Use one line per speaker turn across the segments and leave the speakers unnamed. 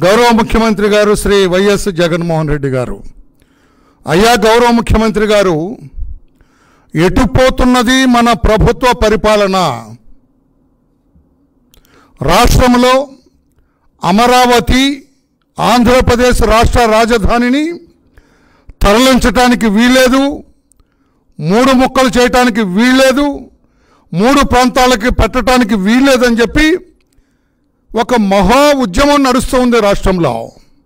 గౌరవ ముఖ్యమంత్రి గారు శ్రీ వైఎస్ జగన్మోహన్ రెడ్డి గారు అయ్యా గౌరవ ముఖ్యమంత్రి గారు ఎటుపోతున్నది మన ప్రభుత్వ పరిపాలన రాష్ట్రంలో అమరావతి ఆంధ్రప్రదేశ్ రాష్ట్ర రాజధానిని తరలించటానికి వీల్లేదు మూడు ముక్కలు చేయటానికి వీల్లేదు మూడు ప్రాంతాలకి పెట్టడానికి వీల్లేదని చెప్పి ఒక మహా ఉద్యమం నడుస్తుంది రాష్ట్రంలో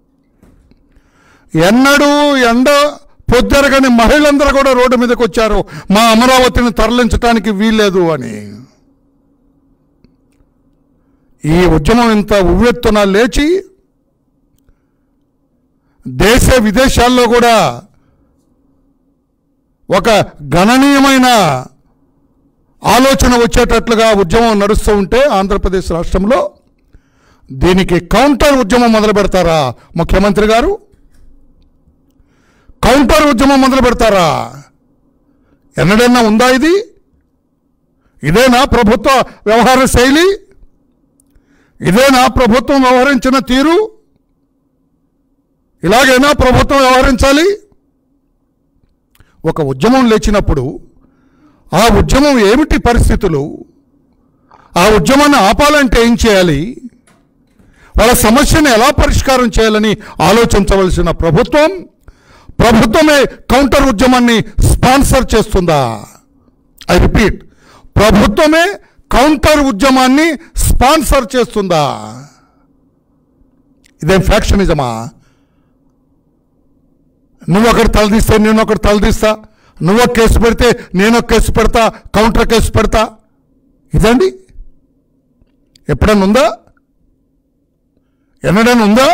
ఎన్నడూ ఎండ పొద్దరగని మహిళలందరూ కూడా రోడ్డు మీదకి వచ్చారు మా అమరావతిని తరలించడానికి వీల్లేదు అని ఈ ఉద్యమం ఇంత ఉవ్వెత్తున లేచి దేశ విదేశాల్లో కూడా ఒక గణనీయమైన ఆలోచన వచ్చేటట్లుగా ఉద్యమం నడుస్తూ ఉంటే ఆంధ్రప్రదేశ్ రాష్ట్రంలో దీనికి కౌంటర్ ఉద్యమం మొదలు పెడతారా ముఖ్యమంత్రి గారు కౌంటర్ ఉద్యమం మొదలు పెడతారా ఎన్నడైనా ఉందా ఇది ఇదేనా ప్రభుత్వ వ్యవహార శైలి ఇదేనా ప్రభుత్వం వ్యవహరించిన తీరు ఇలాగైనా ప్రభుత్వం వ్యవహరించాలి ఒక ఉద్యమం లేచినప్పుడు ఆ ఉద్యమం ఏమిటి పరిస్థితులు ఆ ఉద్యమాన్ని ఆపాలంటే ఏం చేయాలి వాళ్ళ సమస్యను ఎలా పరిష్కారం చేయాలని ఆలోచించవలసిన ప్రభుత్వం ప్రభుత్వమే కౌంటర్ ఉద్యమాన్ని స్పాన్సర్ చేస్తుందా ఐ రిపీట్ ప్రభుత్వమే కౌంటర్ ఉద్యమాన్ని స్పాన్సర్ చేస్తుందా ఇదేం ఫ్యాక్షనిజమా నువ్వు ఒకటి తలదీస్తే నేను ఒకటి తలదీస్తా నువ్వు ఒక కేసు పెడితే నేను ఒక కేసు పెడతా కౌంటర్ కేసు పెడతా ఇదండి ఎప్పుడన్నా ఉందా ఎన్నడైనా ఉందా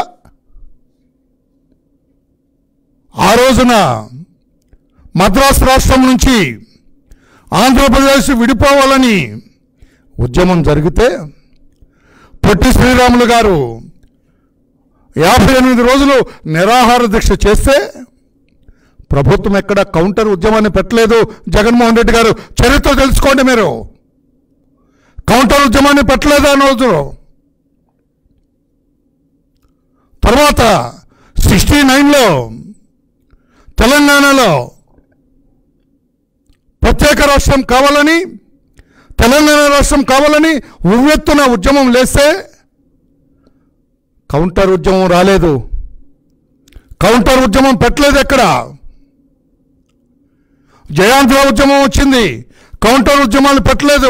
ఆ రోజున మద్రాసు రాష్ట్రం నుంచి ఆంధ్రప్రదేశ్ విడిపోవాలని ఉద్యమం జరిగితే పొట్టి శ్రీరాములు గారు యాభై ఎనిమిది రోజులు నిరాహార దీక్ష చేస్తే ప్రభుత్వం ఎక్కడ కౌంటర్ ఉద్యమాన్ని పెట్టలేదు జగన్మోహన్ రెడ్డి గారు చరిత్ర తెలుసుకోండి మీరు కౌంటర్ ఉద్యమాన్ని పెట్టలేదు ఆ రోజులో తర్వాత సిక్స్టీ నైన్లో తెలంగాణలో ప్రత్యేక రాష్ట్రం కావాలని తెలంగాణ రాష్ట్రం కావాలని ఉవ్వెత్తున ఉద్యమం లేస్తే కౌంటర్ ఉద్యమం రాలేదు కౌంటర్ ఉద్యమం పెట్టలేదు ఎక్కడ జయాంధ్ర ఉద్యమం వచ్చింది కౌంటర్ ఉద్యమాలు పెట్టలేదు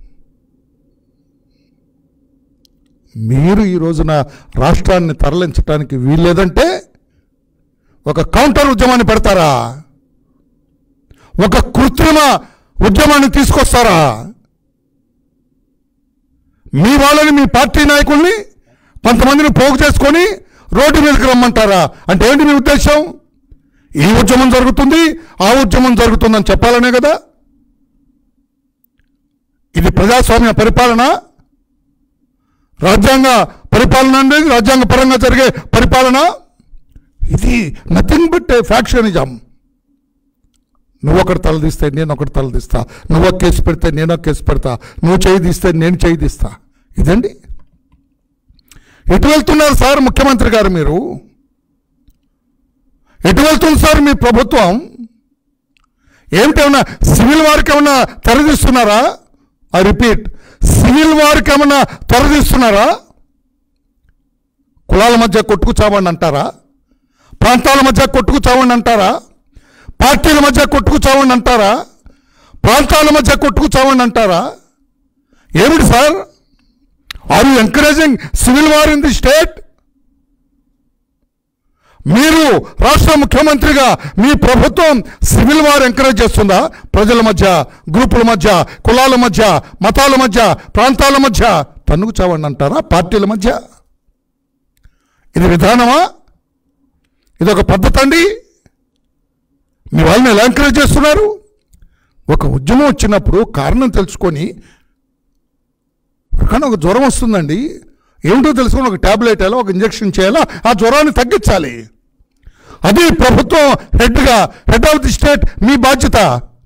మీరు ఈ రోజున రాష్ట్రాన్ని తరలించడానికి వీల్లేదంటే ఒక కౌంటర్ ఉద్యమాన్ని పెడతారా ఒక కృత్రిమ ఉద్యమాన్ని తీసుకొస్తారా మీ వాళ్ళని మీ పార్టీ నాయకుల్ని కొంతమందిని పోగు చేసుకొని రోడ్డు మీదకి రమ్మంటారా అంటే ఏంటి మీ ఉద్దేశం ఈ ఉద్యమం జరుగుతుంది ఆ ఉద్యమం జరుగుతుందని చెప్పాలనే కదా ఇది ప్రజాస్వామ్య పరిపాలన రాజ్యాంగ పరిపాలన అనేది రాజ్యాంగ పరంగా జరిగే పరిపాలన ఇది నథింగ్ బట్ ఫ్యాక్షనిజం నువ్వు ఒకటి తలదీస్తే నేను ఒకటి తలదీస్తా నువ్వు ఒక కేసు పెడితే నేను ఒక కేసు పెడతా నువ్వు చేయి తీస్తే నేను చేయి తీస్తా ఇదండి ఎటు వెళ్తున్నారు సార్ ముఖ్యమంత్రి గారు మీరు ఎటు వెళ్తుంది సార్ మీ ప్రభుత్వం ఏమిటేమన్నా సివిల్ వారికి ఏమన్నా తెరదీస్తున్నారా ఐ రిపీట్ సివిల్ వారికి ఏమన్నా తెరదీస్తున్నారా కులాల మధ్య కొట్టుకు చావండి అంటారా ప్రాంతాల మధ్య కొట్టుకు చావండి అంటారా పార్టీల మధ్య కొట్టుకు చావండి అంటారా ప్రాంతాల మధ్య కొట్టుకు చావండి అంటారా ఏమిటి sir are you encouraging civil war in the state మీరు రాష్ట్ర ముఖ్యమంత్రిగా మీ ప్రభుత్వం సివిల్ వార్ ఎంకరేజ్ చేస్తుందా ప్రజల మధ్య గ్రూపుల మధ్య కులాల మధ్య మతాల మధ్య ప్రాంతాల మధ్య తన్నుకు చావండి అంటారా పార్టీల మధ్య ఇది విధానమా ఇది ఒక పద్ధతి అండి మీ వాళ్ళని ఎలా ఎంకరేజ్ చేస్తున్నారు ఒక ఉద్యమం వచ్చినప్పుడు కారణం తెలుసుకొని కానీ ఒక జ్వరం వస్తుందండి ఏమిటో తెలుసుకొని ఒక ట్యాబ్లెట్ వేయాలా ఒక ఇంజెక్షన్ చేయాలా ఆ జ్వరాన్ని తగ్గించాలి అది ప్రభుత్వం హెడ్గా హెడ్ ఆఫ్ ది స్టేట్ మీ బాధ్యత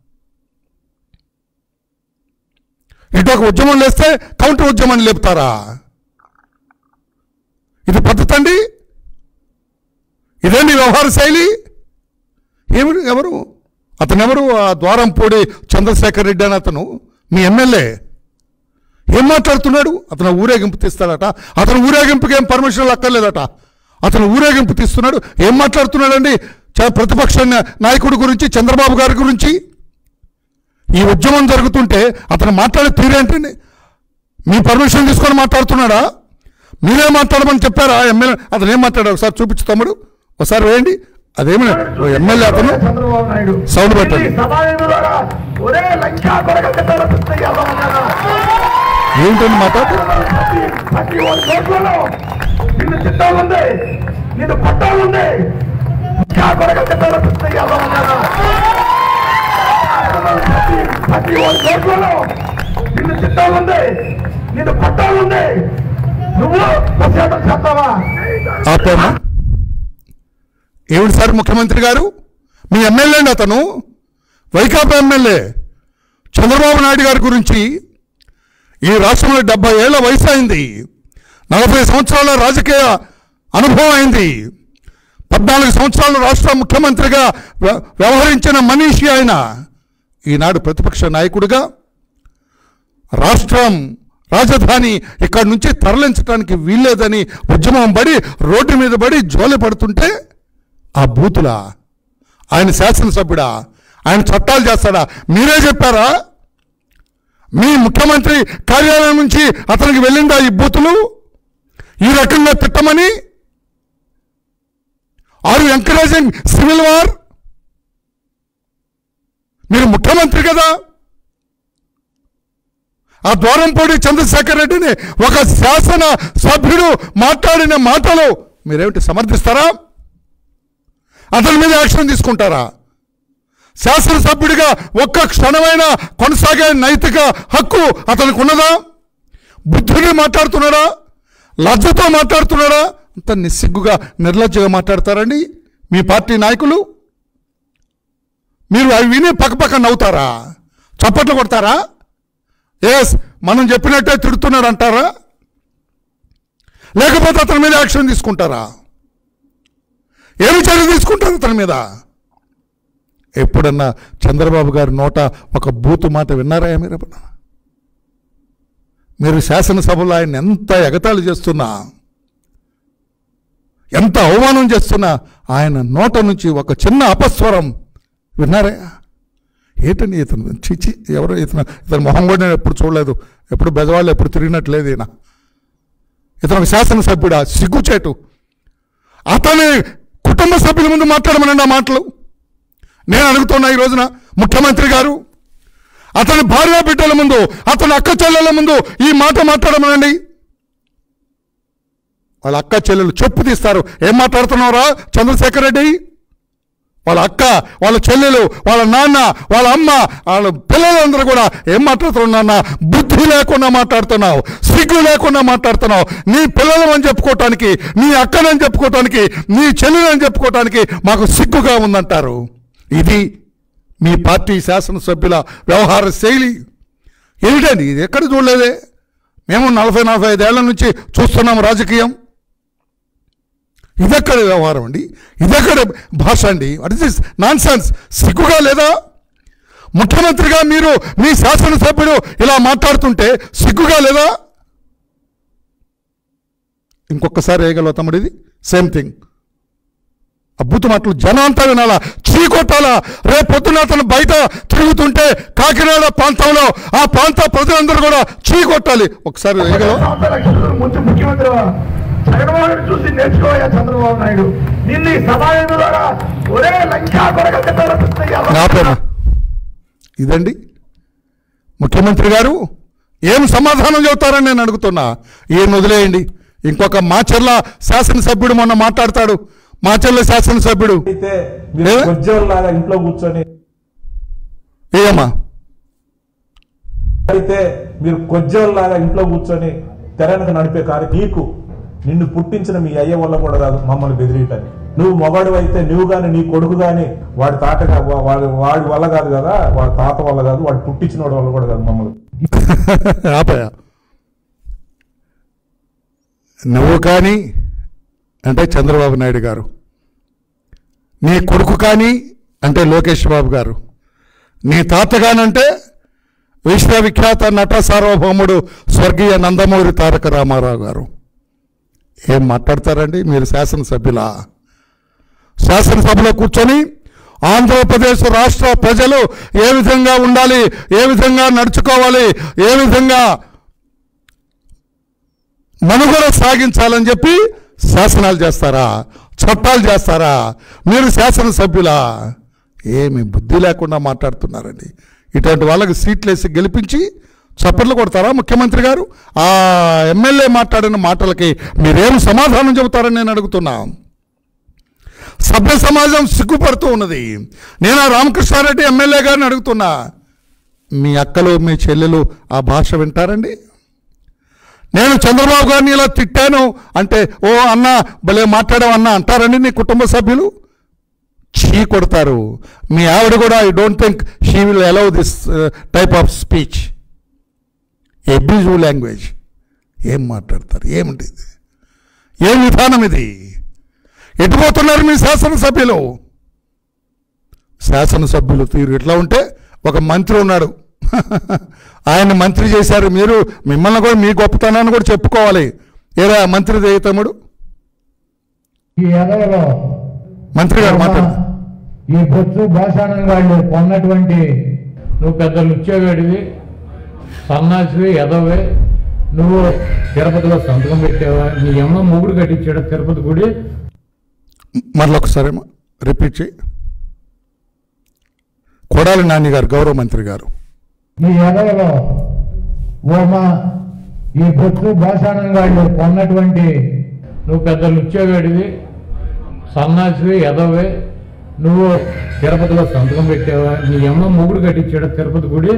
ఇటు ఒక ఉద్యమం లేస్తే కౌంటర్ ఉద్యమాన్ని లేపుతారా ఇది పద్ధతి అండి ఇదేంటి వ్యవహార శైలి ఏమి ఎవరు అతను ఎవరు ఆ ద్వారంపూడి చంద్రశేఖర్ రెడ్డి అని అతను మీ ఎమ్మెల్యే ఏం మాట్లాడుతున్నాడు అతను ఊరేగింపు తీస్తాడట అతను ఊరేగింపుకి ఏం పర్మిషన్లు అక్కర్లేదట అతను ఊరేగింపు తీస్తున్నాడు ఏం మాట్లాడుతున్నాడండి చ- ప్రతిపక్ష నా- నాయకుడి గురించి చంద్రబాబు గారి గురించి ఈ ఉద్యమం జరుగుతుంటే అతను మాట్లాడే తీరేంటండి మీ పర్మిషన్ తీసుకొని మాట్లాడుతున్నాడా మీరే మాట్లాడమని చెప్పారా ఎమ్మెల్యే అతను ఏం మాట్లాడారు ఒకసారి చూపించు తమ్ముడు ఒకసారి వేయండి అదేమి ఎమ్మెల్యే అతను
చంద్రబాబు నాయుడు
సౌండ్ పెట్టండి.
ఇది సభావేదికగా ఒరే లంకా కొరక చెప్పారు కృష్ణయ్య ఉన్నారా?
ఏంటని మాట్లాడు
ప్రతి- ప్రతి ఒక్క కోట్లలో నిన్ను చిత్తాలుంది నిన్ను పట్టాలుంది లంకా కొరక చెప్పారు కృష్ణయ్య ఉన్నారా? ప్రతి- ప్రతి ఒక్క కోట్లలో నిన్ను చిత్తాలుంది నిన్ను పట్టాలుంది నువ్వు ప్రసేతం చేస్తావా
ఆపేమా ఏమిటి సార్ ముఖ్యమంత్రి గారు మీ ఎమ్మెల్యే అండి అతను వైకాపా ఎమ్మెల్యే చంద్రబాబు నాయుడు గారి గురించి ఈ రాష్ట్రంలో డెబ్బై ఏళ్ల వయసు అయింది నలభై సంవత్సరాల రాజకీయ అనుభవం అయింది పద్నాలుగు సంవత్సరాలు రాష్ట్ర ముఖ్యమంత్రిగా వ్య- వ్యవహరించిన మనీషి ఆయన ఈనాడు ప్రతిపక్ష నాయకుడిగా రాష్ట్రం రాజధాని ఇక్కడి నుంచి తరలించడానికి వీల్లేదని ఉద్యమం పడి రోడ్డు మీద పడి జోలి పడుతుంటే ఆ బూతులా ఆయన శాసనసభ్యుడా ఆయన చట్టాలు చేస్తాడా మీరే చెప్పారా మీ ముఖ్యమంత్రి కార్యాలయం నుంచి అతనికి వెళ్ళిందా ఈ బూతులు ఈ రకంగా తిట్టమని ఆర్ ఎంకరేజింగ్ సివిల్ వార్ మీరు ముఖ్యమంత్రి కదా ఆ ద్వారంపూడి చంద్రశేఖర్ రెడ్డిని ఒక శాసన సభ్యుడు మాట్లాడిన మాటలు మీరేమిటి సమర్థిస్తారా అతని మీద యాక్షన్ తీసుకుంటారా శాసనసభ్యుడిగా ఒక్క క్షణమైన కొనసాగే నైతిక హక్కు అతనికి ఉన్నదా బుద్ధుని మాట్లాడుతున్నాడా లజ్జతో మాట్లాడుతున్నాడా అంత నిస్సిగ్గుగా నిర్లజ్జగా మాట్లాడతారండి మీ పార్టీ నాయకులు మీరు అవి విని పక్కపక్క నవ్వుతారా చప్పట్లు కొడతారా ఎస్ మనం చెప్పినట్టే తిడుతున్నాడు అంటారా లేకపోతే అతని మీద యాక్షన్ తీసుకుంటారా ఏమి చర్య తీసుకుంటారు అతని మీద ఎప్పుడన్నా చంద్రబాబు గారి నోట ఒక బూతు మాట విన్నారా మీరు ఎప్పుడన్నా? మీరు శాసనసభలో ఆయన ఎంత ఎగతాళి చేస్తున్నా ఎంత అవమానం చేస్తున్నా ఆయన నోట నుంచి ఒక చిన్న అపస్వరం విన్నారా ఏంటండి ఇతను చిచి ఎవరు ఇతను ఇతను మొహం కూడా నేను ఎప్పుడు చూడలేదు ఎప్పుడు బెదవాళ్ళు ఎప్పుడు తిరిగినట్లేదు ఈయన ఇతను ఒక శాసనసభ్యుడా సిగ్గుచేటు అతని కుటుంబ సభ్యుల ముందు మాట్లాడమనండి ఆ మాటలు నేను అడుగుతున్నా ఈ రోజున ముఖ్యమంత్రి గారు అతని భార్య బిడ్డల ముందు అతని అక్క చెల్లెల ముందు ఈ మాట మాట్లాడమనండి వాళ్ళ అక్క చెల్లెలు చెప్పు తీస్తారు ఏం మాట్లాడుతున్నారా చంద్రశేఖర్ రెడ్డి వాళ్ళ అక్క వాళ్ళ చెల్లెలు వాళ్ళ నాన్న వాళ్ళ అమ్మ వాళ్ళ పిల్లలందరూ కూడా ఏం మాట్లాడుతున్నావు నాన్న బుద్ధి లేకుండా మాట్లాడుతున్నావు సిగ్గు లేకుండా మాట్లాడుతున్నావు నీ పిల్లలని చెప్పుకోవటానికి నీ అక్కనని చెప్పుకోవటానికి నీ చెల్లెలని చెప్పుకోవటానికి మాకు సిగ్గుగా ఉందంటారు ఇది మీ పార్టీ శాసనసభ్యుల వ్యవహార శైలి ఏమిటండి ఇది ఎక్కడ చూడలేదే మేము నలభై నలభై ఐదేళ్ల నుంచి చూస్తున్నాం రాజకీయం ఇదెక్కడ వ్యవహారం అండి ఇదెక్కడ భాష అండి what is this nonsense సిగ్గుగా లేదా ముఖ్యమంత్రిగా మీరు మీ శాసనసభ్యుడు ఇలా మాట్లాడుతుంటే సిగ్గుగా లేదా ఇంకొకసారి వేయగలవు తమ్ముడు ఇది సేమ్ థింగ్ అద్భుత మాటలు జనం అంతా వినాలా చీ కొట్టాలా రేపు పొద్దున అతను బయట తిరుగుతుంటే కాకినాడ ప్రాంతంలో ఆ ప్రాంత ప్రజలందరూ కూడా చీ కొట్టాలి ఒకసారి వేయగలవా
సంవత్సరాల లక్షల ముందు ముఖ్యమంత్రి జగన్మోహన్ రెడ్డి చూసి నేర్చుకోయా చంద్రబాబు నాయుడు నిన్ను ఈ సభావేదికగా ఒరే లంకా కొరక చెప్పారు కృష్ణయ్య
ఆపేమా ఇదండి ముఖ్యమంత్రి గారు ఏం సమాధానం చెబుతారని నేను అడుగుతున్నా ఏం వదిలేయండి ఇంకొక మాచర్ల శాసనసభ్యుడు మొన్న మాట్లాడతాడు మాచర్ల శాసనసభ్యుడు
అయితే మీరు
ఏ?
ఉద్యోగులాగా ఇంట్లో కూర్చొని
ఏమా
అయితే మీరు కొజ్జోల్లాగా ఇంట్లో కూర్చొని తెరనక నడిపే కారు నీకు నిన్ను పుట్టించిన మీ అయ్య వల్ల కూడా కాదు మమ్మల్ని బెదిరియటానికి నువ్వు మొగాడు అయితే నువ్వు గాని నీ కొడుకు గాని వాడి తాతగా వా- వాడి వాడి వల్ల కాదు కదా వాడి తాత వల్ల కాదు వాడు పుట్టించిన వాడి వల్ల కూడా కాదు మమ్మల్ని
ఆపయా నువ్వు కానీ అంటే చంద్రబాబు నాయుడు గారు నీ కొడుకు కానీ అంటే లోకేష్ బాబు గారు నీ తాతగానంటే విశ్వవిఖ్యాత నట సార్వభౌముడు స్వర్గీయ నందమూరి తారక రామారావు గారు ఏం మాట్లాడతారండి మీరు శాసనసభ్యులా శాసనసభలో కూర్చొని ఆంధ్రప్రదేశ్ రాష్ట్ర ప్రజలు ఏ విధంగా ఉండాలి ఏ విధంగా నడుచుకోవాలి ఏ విధంగా మనుగడ సాగించాలని చెప్పి శాసనాలు చేస్తారా చట్టాలు చేస్తారా మీరు శాసనసభ్యులా ఏమి బుద్ధి లేకుండా మాట్లాడుతున్నారండి ఇటువంటి వాళ్ళకి సీట్లు వేసి గెలిపించి చప్పట్లు కొడతారా ముఖ్యమంత్రి గారు ఆ ఎమ్మెల్యే మాట్లాడిన మాటలకి మీరేం సమాధానం చెబుతారని నేను అడుగుతున్నా సభ్య సమాజం సిగ్గుపడుతూ ఉన్నది నేను ఆ రామకృష్ణారెడ్డి ఎమ్మెల్యే గారిని అడుగుతున్నా మీ అక్కలు మీ చెల్లెలు ఆ భాష వింటారండి నేను చంద్రబాబు గారిని ఇలా తిట్టాను అంటే ఓ అన్న భలే మాట్లాడావు అన్న అంటారండి నీ కుటుంబ సభ్యులు చీ కొడతారు మీ ఆవిడ కూడా I don't think she will allow this type of speech abusive language ఏం మాట్లాడతారు ఏమిటి ఇది ఏం విధానం ఇది ఎటుపోతున్నారు మీ శాసనసభ్యులు శాసనసభ్యులు తీరు ఇట్లా ఉంటే ఒక మంత్రి ఉన్నాడు ఆయన మంత్రి చేశారు మీరు మిమ్మల్ని కూడా మీ గొప్పతనాన్ని కూడా చెప్పుకోవాలి ఏరా మంత్రి దేయ తమ్ముడు
ఈ ఎదవలో
మంత్రి గారు మాట్లాడు
ఈ బొచ్చు భాషానం వాళ్ళు కొన్నటువంటి
నువ్వు పెద్ద లుచ్చేవాడివి సన్నాసివి ఎదవే నువ్వు తిరుపతిలో సంతకం పెట్టావా నీ అమ్మ మొగుడు కట్టించాడు తిరుపతి గుడి
మరొకసారి రిపీట్ చేయి కొడాలి నాని గారు గౌరవ మంత్రి గారు
ఈ ఎదవలో ఓమా ఈ బొచ్చు భాషానం వాళ్ళు కొన్నటువంటి
నువ్వు పెద్ద లుచ్చేవాడివి సన్నాసివి ఎదవే నువ్వు తిరుపతిలో సంతకం పెట్టావా నీ అమ్మ మొగుడు కట్టించాడు తిరుపతి గుడి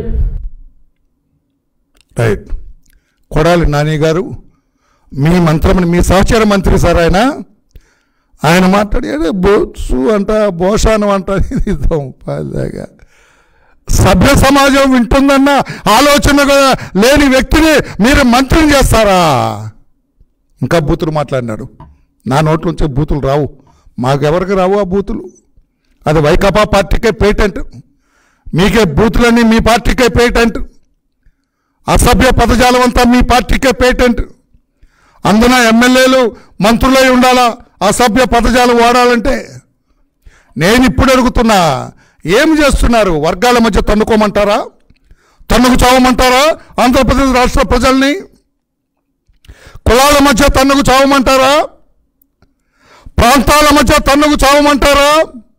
రైట్ కొడాలి నాని గారు మీ మంత్రమని మీ సహచర మంత్రి సార్ ఆయన ఆయన మాట్లాడాడు బొత్సు అంట భోషానం అంట ఇది దొంపలాగా. సభ్య సమాజం వింటుందన్న ఆలోచన కూడా లేని వ్యక్తిని మీరు మంత్రిని చేస్తారా ఇంకా బూతులు మాట్లాడినాడు నా నోట్లోంచి బూతులు రావు మాకెవరికి రావు ఆ బూతులు అది వైకాపా పార్టీకే పేటెంట్ మీకే బూతులన్నీ మీ పార్టీకే పేటెంట్ అసభ్య పదజాలం అంతా మీ పార్టీకే పేటెంట్ అందున ఎమ్మెల్యేలు మంత్రులై ఉండాలా అసభ్య పదజాలం వాడాలంటే నేను ఇప్పుడు అడుగుతున్నా ఏం చేస్తున్నారు వర్గాల మధ్య తన్నుకోమంటారా తన్నుకు చావమంటారా ఆంధ్రప్రదేశ్ రాష్ట్ర ప్రజల్ని కులాల మధ్య తన్నుకు చావమంటారా ప్రాంతాల మధ్య తన్నుకు చావమంటారా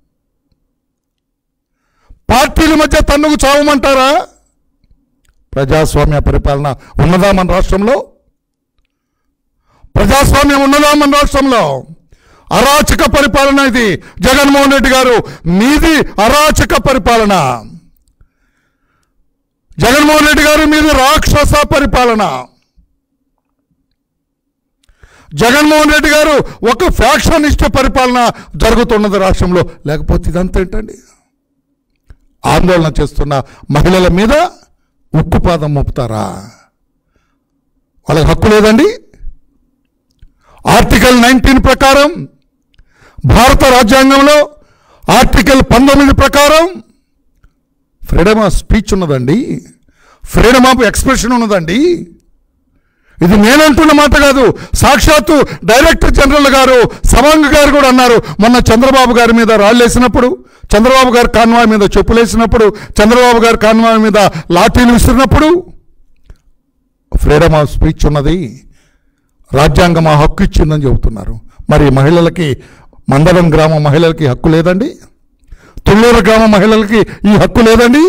పార్టీల మధ్య తన్నుకు చావమంటారా ప్రజాస్వామ్య పరిపాలన ఉన్నదా మన రాష్ట్రంలో ప్రజాస్వామ్యం ఉన్నదా మన రాష్ట్రంలో అరాచక పరిపాలన ఇది జగన్మోహన్ రెడ్డి గారు మీది అరాచక పరిపాలన జగన్మోహన్ రెడ్డి గారు మీది రాక్షస పరిపాలన జగన్మోహన్ రెడ్డి గారు ఒక ఫ్యాక్షనిస్ట్ పరిపాలన జరుగుతున్నది రాష్ట్రంలో లేకపోతే ఇదంతా ఏంటండి ఆందోళన చేస్తున్న మహిళల మీద ఉక్కుపాదం మోపుతారా వాళ్ళకి హక్కు లేదండి ఆర్టికల్ నైన్టీన్ ప్రకారం భారత రాజ్యాంగంలో ఆర్టికల్ పంతొమ్మిది ప్రకారం ఫ్రీడమ్ ఆఫ్ స్పీచ్ ఉన్నదండి ఫ్రీడమ్ ఆఫ్ ఎక్స్ప్రెషన్ ఉన్నదండి ఇది నేనంటున్న మాట కాదు సాక్షాత్తు డైరెక్టర్ జనరల్ గారు సవాంగ్ గారు కూడా అన్నారు మొన్న చంద్రబాబు గారి మీద రాళ్ళేసినప్పుడు చంద్రబాబు గారు కాన్వాయ్ మీద చెప్పులేసినప్పుడు చంద్రబాబు గారు కాన్వాయ్ మీద లాఠీలు విసిరినప్పుడు ఫ్రీడమ్ ఆఫ్ స్పీచ్ ఉన్నది రాజ్యాంగం ఆ హక్కు ఇచ్చిందని చెబుతున్నారు మరి మహిళలకి మందడం గ్రామ మహిళలకి హక్కు లేదండి తుళ్ళూరు గ్రామ మహిళలకి ఈ హక్కు లేదండి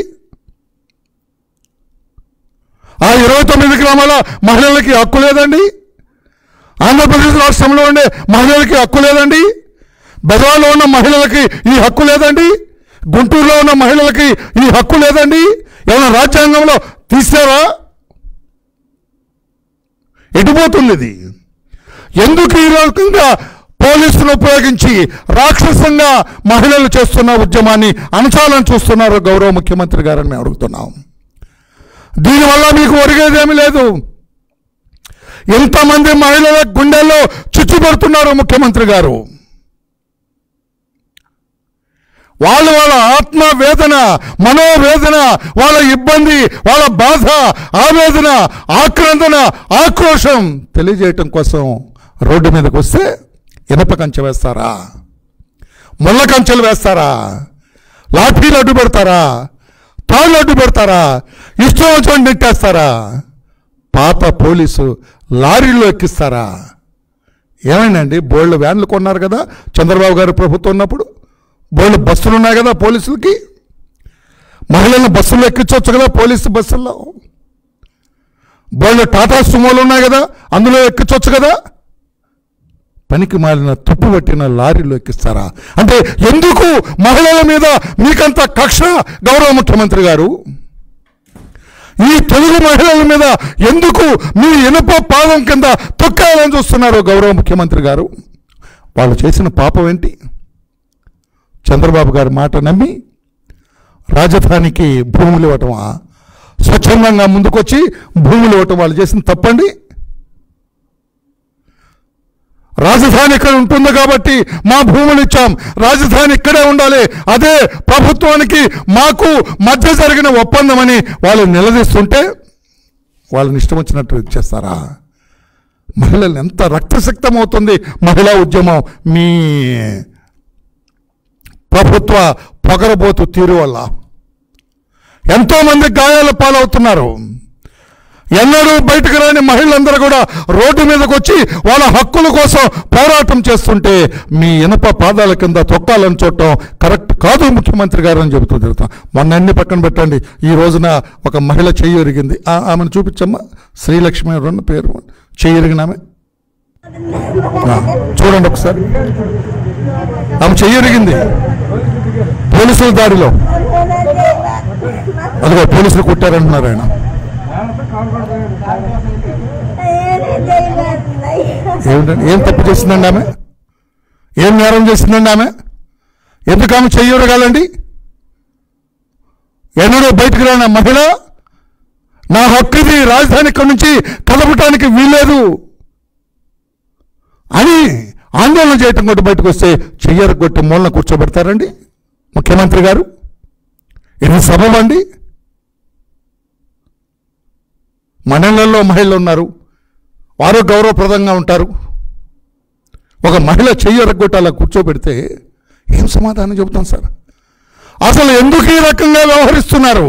ఆ ఇరవై తొమ్మిది గ్రామాల మహిళలకి హక్కు లేదండి ఆంధ్రప్రదేశ్ రాష్ట్రంలో ఉండే మహిళలకి హక్కు లేదండి బెదవాలో ఉన్న మహిళలకి ఈ హక్కు లేదండి గుంటూరులో ఉన్న మహిళలకి ఈ హక్కు లేదండి ఏమైనా రాజ్యాంగంలో తీసారా ఎటుపోతుంది ఇది ఎందుకు ఈ రకంగా పోలీసులు ఉపయోగించి రాక్షసంగా మహిళలు చేస్తున్న ఉద్యమాన్ని అణచాలని చూస్తున్నారు గౌరవ ముఖ్యమంత్రి గారని మేము అడుగుతున్నాం దీనివల్ల మీకు ఒరిగేదేమీ లేదు ఎంతమంది మహిళల గుండెల్లో చుచ్చుపెడుతున్నారు ముఖ్యమంత్రి గారు వాళ్ళ వాళ్ళ ఆత్మ వేదన మనోవేదన వాళ్ళ ఇబ్బంది వాళ్ళ బాధ ఆవేదన ఆక్రందన ఆక్రోశం తెలియజేయటం కోసం రోడ్డు మీదకి వస్తే ఇనప కంచె వేస్తారా ముళ్ళ కంచెలు వేస్తారా లాఠీలు అడ్డు పెడతారా తాళ్ళు అడ్డు పెడతారా ఇష్టం వచ్చినట్టు నెట్టేస్తారా పాత పోలీసు లారీల్లో ఎక్కిస్తారా ఏమైందండి బోల్డ్ వ్యాన్లు కొన్నారు కదా చంద్రబాబు గారు ప్రభుత్వం ఉన్నప్పుడు బోల్డ్ బస్సులు ఉన్నాయి కదా పోలీసులకి మహిళలను బస్సుల్లో ఎక్కించవచ్చు కదా పోలీసు బస్సుల్లో బోల్డ్ టాటా సుమోలు ఉన్నాయి కదా అందులో ఎక్కించవచ్చు కదా పనికి మాలిన తుప్పు పట్టిన లారీలో ఎక్కిస్తారా అంటే ఎందుకు మహిళల మీద మీకంత కక్ష గౌరవ ముఖ్యమంత్రి గారు ఈ తెలుగు మహిళల మీద ఎందుకు మీ ఇనుప పాదం కింద తొక్కాలని చూస్తున్నారు గౌరవ ముఖ్యమంత్రి గారు వాళ్ళు చేసిన పాపం ఏంటి చంద్రబాబు గారి మాట నమ్మి రాజధానికి భూములు ఇవ్వటమా స్వచ్ఛందంగా ముందుకొచ్చి భూములు ఇవ్వటం వాళ్ళు చేసిన తప్పండి రాజధాని ఇక్కడ ఉంటుంది కాబట్టి మా భూములు ఇచ్చాం రాజధాని ఇక్కడే ఉండాలి అదే ప్రభుత్వానికి మాకు మధ్య జరిగిన ఒప్పందం అని వాళ్ళు నిలదీస్తుంటే వాళ్ళని ఇష్టం వచ్చినట్టు ఇచ్చేస్తారా మహిళలు ఎంత రక్తశక్తం అవుతుంది మహిళా ఉద్యమం మీ ప్రభుత్వ పొగరబోతు తీరు వల్ల ఎంతోమంది గాయాల పాలవుతున్నారు ఎన్నడూ బయటకు రాని మహిళలందరూ కూడా రోడ్డు మీదకి వచ్చి వాళ్ళ హక్కుల కోసం పోరాటం చేస్తుంటే మీ ఇనప పాదాల కింద తొక్కాలని చూడటం కరెక్ట్ కాదు ముఖ్యమంత్రి గారు అని చెబుతూ తిరుగుతాం మొన్న అన్ని పక్కన పెట్టండి ఈ రోజున ఒక మహిళ చెయ్యి ఒరిగింది ఆ- ఆమెను చూపించమ్మా శ్రీలక్ష్మి రెండు పేరు చెయ్యి ఒరిగిన ఆమె ఆ, చూడండి ఒకసారి ఆమె చెయ్యి ఒరిగింది పోలీసుల దాడిలో అదిగో పోలీసులు కుట్టారంటున్నారు ఆయన ఏమిటండి ఏం తప్పు చేసిందండి ఆమె ఏం నేరం చేసిందండి ఆమె ఎందుకు ఆమె చెయ్యరగాలండి ఎన్నడూ బయటకు రాని ఆ మహిళ నా హక్కు ఇది రాజధాని ఇక్కడి నుంచి కదపటానికి వీల్లేదు అని ఆందోళన చేయటం కొట్టి బయటకు వస్తే చెయ్యరు కొట్టి మూలన కూర్చోబెడతారండి ముఖ్యమంత్రి గారు ఇది సబబ్ అండి మనలలో మహిళలు ఉన్నారు వారు గౌరవప్రదంగా ఉంటారు ఒక మహిళ చెయ్యి ఎరగొట్టి అలా కూర్చోబెడితే ఏం సమాధానం చెబుతాం సార్ అసలు ఎందుకు ఈ రకంగా వ్యవహరిస్తున్నారు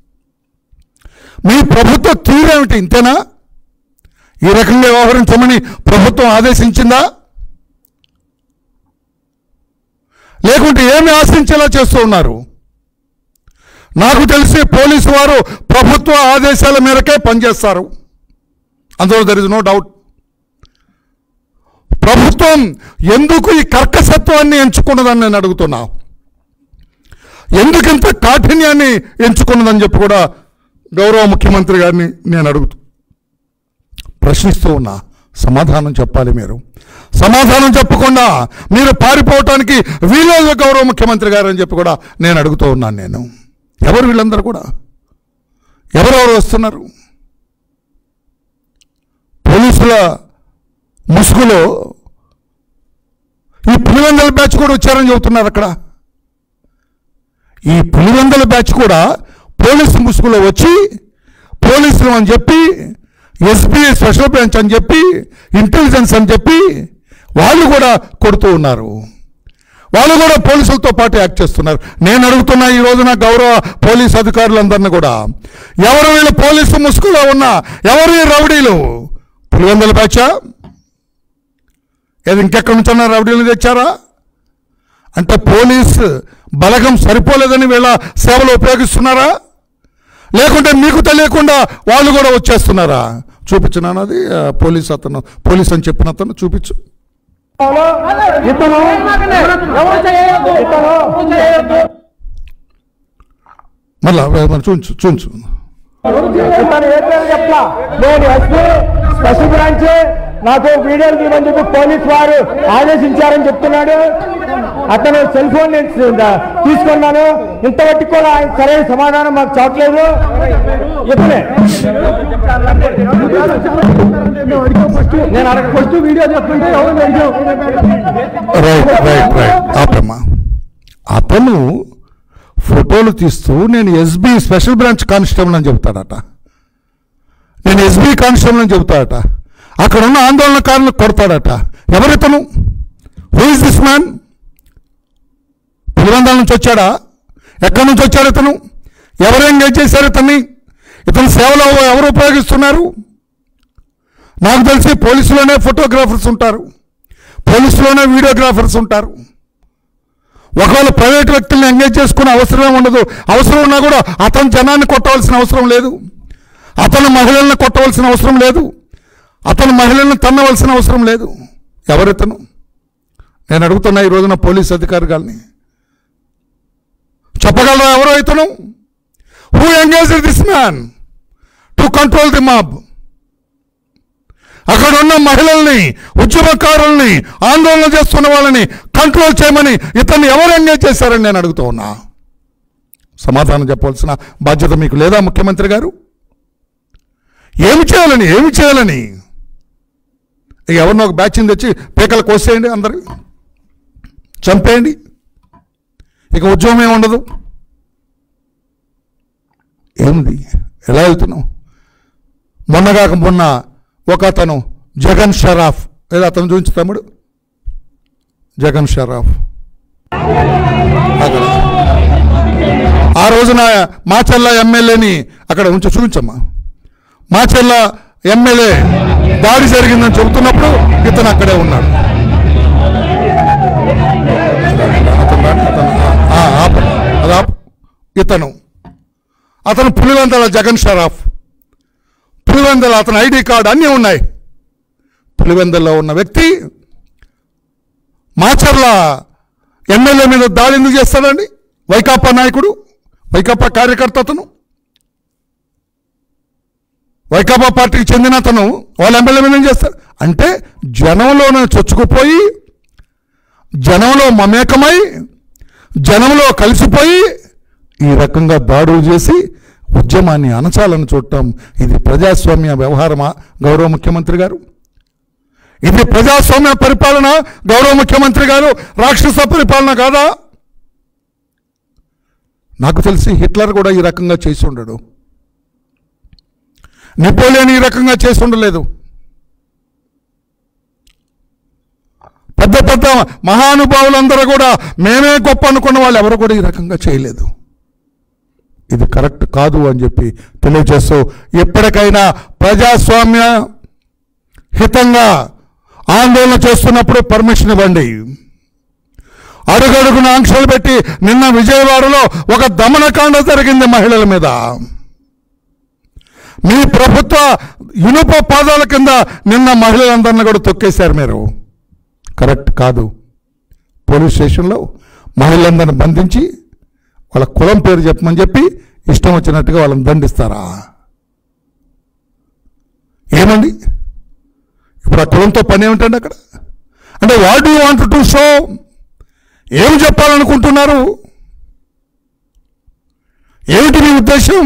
మీ ప్రభుత్వ తీరేమిటి ఇంతేనా ఈ రకంగా వ్యవహరించమని ప్రభుత్వం ఆదేశించిందా లేకుంటే ఏమి ఆశించేలా చేస్తూ ఉన్నారు నాకు తెలిసి పోలీసు వారు ప్రభుత్వ ఆదేశాల మేరకే పనిచేస్తారు అందులో దర్ ఇస్ నో డౌట్ ప్రభుత్వం ఎందుకు ఈ కర్కసత్వాన్ని ఎంచుకున్నదని నేను అడుగుతున్నా ఎందుకు ఇంత కాఠిన్యాన్ని ఎంచుకున్నదని చెప్పి కూడా గౌరవ ముఖ్యమంత్రి గారిని నేను అడుగుతూ ప్రశ్నిస్తూ ఉన్నా సమాధానం చెప్పాలి మీరు సమాధానం చెప్పకుండా మీరు పారిపోవటానికి వీలేదు గౌరవ ముఖ్యమంత్రి గారు అని చెప్పి కూడా నేను అడుగుతూ ఉన్నాను నేను ఎవరు వీళ్ళందరూ కూడా ఎవరెవరు వస్తున్నారు పోలీసుల ముసుగులో ఈ పులివెందల బ్యాచ్ కూడా వచ్చారని చెబుతున్నారు అక్కడ ఈ పులివెందల బ్యాచ్ కూడా పోలీసు ముసుగులో వచ్చి పోలీసులు అని చెప్పి ఎస్పీ స్పెషల్ బ్రాంచ్ అని చెప్పి ఇంటెలిజెన్స్ అని చెప్పి వాళ్ళు కూడా కొడుతూ ఉన్నారు వాళ్ళు కూడా పోలీసులతో పాటు యాక్ట్ చేస్తున్నారు నేను అడుగుతున్నా ఈ రోజున గౌరవ పోలీస్ అధికారులందరినీ కూడా ఎవరు వీళ్ళు పోలీసు ముసుగులో ఉన్నా ఎవరు ఈ రౌడీలు పులివెందుల బ్యాచా ఏది ఇంకెక్కడి నుంచన్నా రౌడీలు తెచ్చారా అంటే పోలీస్ బలగం సరిపోలేదని వీళ్ళ సేవలు ఉపయోగిస్తున్నారా లేకుంటే మీకు తెలియకుండా వాళ్ళు కూడా వచ్చేస్తున్నారా చూపించినాను అది ఆ, పోలీస్ అతను పోలీస్ అని చెప్పిన అతను చూపించు
ఇతను ఇతను
మళ్ళా మరి చూంచు చూంచు
ఇతను ఏ పేరు చెప్పలా నేను ఎస్పీ స్పెషల్ బ్రాంచ్ నాకు వీడియోలు తీయమని చెప్పి పోలీస్ వారు ఆదేశించారని చెప్తున్నాడు అతను సెల్ ఫోన్ నేను తీసుకున్నాను ఇంతవరకు కూడా ఆయన సరైన సమాధానం మాకు చూడలేదు ఇతనే నేను అడగ ఫస్ట్ వీడియో చెప్తుంటే ఎవరు
రైట్ రైట్ రైట్ ఆపమ్మా అతను ఫోటోలు తీస్తూ నేను ఎస్బీ స్పెషల్ బ్రాంచ్ కానిస్టేబుల్ అని చెబుతాడట నేను ఎస్బీ కానిస్టేబుల్ అని చెబుతాడట అక్కడ ఉన్న ఆందోళనకారులు కొడతాడట ఎవరితను who is this man Pulivendula నుంచి వచ్చాడా ఎక్కడి నుంచి వచ్చాడు ఇతను ఎవరు ఎంగేజ్ చేశారు ఇతన్ని ఇతని సేవలో ఎవరు ఉపయోగిస్తున్నారు నాకు తెలిసి పోలీసులోనే ఫోటోగ్రాఫర్స్ ఉంటారు పోలీసులోనే వీడియోగ్రాఫర్స్ ఉంటారు ఒకవేళ ప్రైవేట్ వ్యక్తుల్ని ఎంగేజ్ చేసుకునే అవసరమే ఉండదు అవసరం ఉన్నా కూడా అతను జనాన్ని కొట్టవలసిన అవసరం లేదు అతను మహిళలను కొట్టవలసిన అవసరం లేదు అతను మహిళలను తన్నవలసిన అవసరం లేదు ఎవరితను నేను అడుగుతున్నా ఈ రోజున పోలీస్ అధికారులని చెప్పగలరా ఎవరో ఇతను who engage this man to control the mob అక్కడ ఉన్న మహిళల్ని ఉద్యమకారుల్ని ఆందోళన చేస్తున్న వాళ్ళని కంట్రోల్ చేయమని ఇతన్ని ఎవరు ఎంగేజ్ చేశారని నేను అడుగుతూ ఉన్నా సమాధానం చెప్పవలసిన బాధ్యత మీకు లేదా ముఖ్యమంత్రి గారు ఏమి చేయాలని ఏమి చేయాలని ఇక ఎవరినో ఒక బ్యాచ్ని తెచ్చి పీకలు కోసేయండి అందరు చంపేయండి ఇక ఉద్యమం ఏమి ఉండదు ఏముంది ఎలా వెళ్తున్నావు మొన్నగాక మొన్న ఒక అతను జగన్ షరాఫ్ లేదా అతను చూపించు తమ్ముడు జగన్ షరాఫ్ అక్కడ ఆ రోజున మాచర్ల ఎమ్మెల్యేని అక్కడ ఉంచి చూపించమ్మా మాచర్ల ఎమ్మెల్యే దాడి జరిగిందని చెబుతున్నప్పుడు ఇతను అక్కడే ఉన్నాడు అతను రాని, అతను, ఆ, ఆపు. అది ఆపు. ఇతను అతను పులివెందల జగన్ షరాఫ్ పులివెందల అతని ఐడి కార్డు అన్నీ ఉన్నాయి పులివెందల్లో ఉన్న వ్యక్తి మాచర్ల ఎమ్మెల్యే మీద దాడి ఎందుకు చేస్తాడండి వైకాపా నాయకుడు వైకాపా కార్యకర్త అతను వైకాపా పార్టీకి చెందిన అతను వాళ్ళ ఎమ్మెల్యే మీద ఏం చేస్తారు అంటే జనంలోనే చొచ్చుకుపోయి జనంలో మమేకమై జనంలో కలిసిపోయి ఈ రకంగా దాడులు చేసి ఉద్యమాన్ని అణచాలని చూడటం ఇది ప్రజాస్వామ్య వ్యవహారమా గౌరవ ముఖ్యమంత్రి గారు ఇది ప్రజాస్వామ్య పరిపాలన గౌరవ ముఖ్యమంత్రి గారు రాక్షస పరిపాలన కాదా నాకు తెలిసి హిట్లర్ కూడా ఈ రకంగా చేసి ఉండడు నెపోలియన్ ఈ రకంగా చేసి ఉండలేదు పెద్ద పెద్ద మహానుభావులందరూ కూడా మేమే గొప్ప అనుకున్న వాళ్ళు ఎవరు కూడా ఈ రకంగా చేయలేదు ఇది కరెక్ట్ కాదు అని చెప్పి తెలియజేస్తూ ఎప్పటికైనా ప్రజాస్వామ్య హితంగా ఆందోళన చేస్తున్నప్పుడు పర్మిషన్ ఇవ్వండి అడుగడుగున ఆంక్షలు పెట్టి నిన్న విజయవాడలో ఒక దమనకాండ జరిగింది మహిళల మీద మీ ప్రభుత్వ ఇనుప పాదాల కింద నిన్న మహిళలందరినీ కూడా తొక్కేశారు మీరు కరెక్ట్ కాదు పోలీస్ స్టేషన్లో మహిళలందరిని బంధించి వాళ్ళ కులం పేరు చెప్పమని చెప్పి ఇష్టం వచ్చినట్టుగా వాళ్ళని దండిస్తారా ఏమండి ఇప్పుడు ఆ కులంతో పని ఏమిటండి అక్కడ అంటే what you want to show ఏం చెప్పాలనుకుంటున్నారు ఏమిటి మీ ఉద్దేశం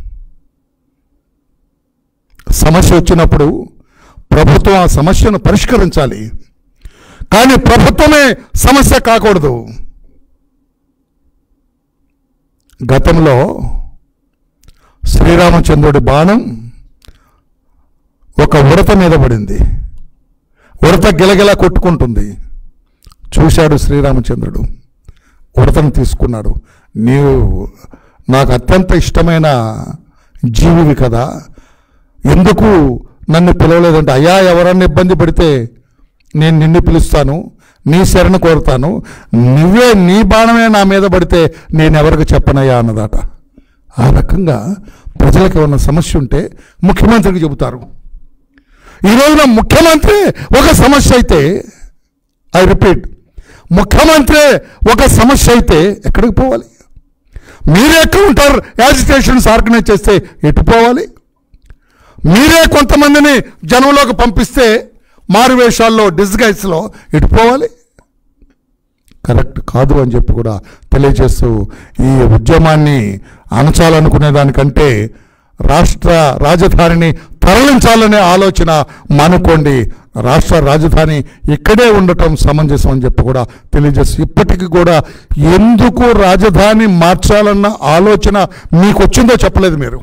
సమస్య వచ్చినప్పుడు ప్రభుత్వం ఆ సమస్యను పరిష్కరించాలి కానీ ప్రభుత్వమే సమస్య కాకూడదు గతంలో శ్రీరామచంద్రుడి బాణం ఒక ఉడత మీద పడింది ఉడత గిలగిల కొట్టుకుంటుంది చూశాడు శ్రీరామచంద్రుడు ఉడతను తీసుకున్నాడు నీవు నాకు అత్యంత ఇష్టమైన జీవివి కదా ఎందుకు నన్ను పిలవలేదంటే అయ్యా ఎవరన్నా ఇబ్బంది పడితే నేను నిన్ను పిలుస్తాను నీ శరణ కోరుతాను నువ్వే నీ బాణమే నా మీద పడితే నేను ఎవరికి చెప్పనయ్యా అన్నదాట ఆ రకంగా ప్రజలకు ఏమన్నా సమస్య ఉంటే ముఖ్యమంత్రికి చెబుతారు ఈ రోజున ముఖ్యమంత్రి ఒక సమస్య అయితే ఐ రిపీట్ ముఖ్యమంత్రి ఒక సమస్య అయితే ఎక్కడికి పోవాలి మీరే కౌంటర్ యాజిటేషన్స్ ఆర్గనైజ్ చేస్తే ఎటు పోవాలి మీరే కొంతమందిని జనంలోకి పంపిస్తే మారువేషాల్లో డిస్గైజ్లో ఎటు పోవాలి కరెక్ట్ కాదు అని చెప్పి కూడా తెలియజేస్తూ ఈ ఉద్యమాన్ని అణచాలనుకునే దానికంటే రాష్ట్ర రాజధానిని తరలించాలనే ఆలోచన మానుకోండి రాష్ట్ర రాజధాని ఇక్కడే ఉండటం సమంజసం అని చెప్పి కూడా తెలియజేసి ఇప్పటికీ కూడా ఎందుకు రాజధాని మార్చాలన్న ఆలోచన మీకు వచ్చిందో చెప్పలేదు మీరు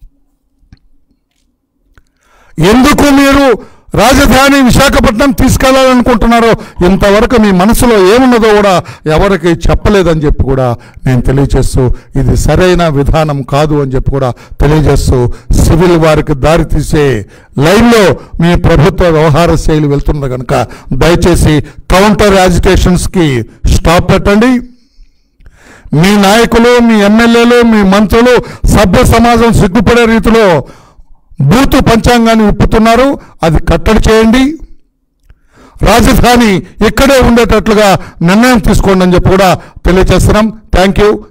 ఎందుకు మీరు రాజధాని విశాఖపట్నం తీసుకెళ్లాలనుకుంటున్నారో ఇంతవరకు మీ మనసులో ఏమున్నదో కూడా ఎవరికి చెప్పలేదని చెప్పి కూడా నేను తెలియజేస్తూ ఇది సరైన విధానం కాదు అని చెప్పి కూడా తెలియజేస్తూ సివిల్ వారికి దారి తీసే లైన్లో మీ ప్రభుత్వ వ్యవహార శైలి వెళ్తున్నది కనుక దయచేసి కౌంటర్ యాజిటేషన్స్కి స్టాప్ పెట్టండి మీ నాయకులు మీ ఎమ్మెల్యేలు మీ మంత్రులు సభ్య సమాజం సిగ్గుపడే రీతిలో బూతు పంచాంగాన్ని విప్పుతున్నారు అది కట్టడి చేయండి రాజధాని ఇక్కడే ఉండేటట్లుగా నిర్ణయం తీసుకోండి అని చెప్పి కూడా తెలియజేస్తున్నాం థ్యాంక్ యూ